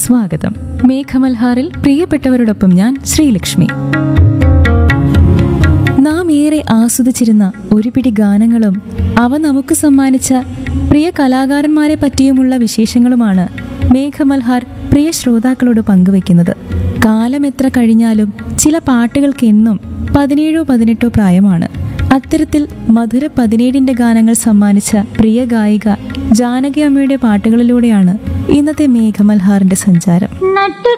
സ്വാഗതം മേഘമൽഹാറിൽ പ്രിയപ്പെട്ടവരോടൊപ്പം ഞാൻ ശ്രീലക്ഷ്മി നാം ഏറെ ആസ്വദിച്ചിരുന്ന ഒരു പിടി ഗാനങ്ങളും അവ നമുക്ക് സമ്മാനിച്ച പ്രിയ കലാകാരന്മാരെ പറ്റിയുമുള്ള വിശേഷങ്ങളുമാണ് മേഘമൽഹാർ പ്രിയ ശ്രോതാക്കളോട് പങ്കുവെക്കുന്നത് കാലം എത്ര കഴിഞ്ഞാലും ചില പാട്ടുകൾക്ക് എന്നും പതിനേഴോ പതിനെട്ടോ പ്രായമാണ് അത്തരത്തിൽ മധുര പതിനേഴിന്റെ ഗാനങ്ങൾ സമ്മാനിച്ച പ്രിയ ഗായിക ജാനകി അമ്മയുടെ പാട്ടുകളിലൂടെയാണ് ഇന്നത്തെ മേഘമൽഹാറിന്റെ സഞ്ചാരം നട്ടു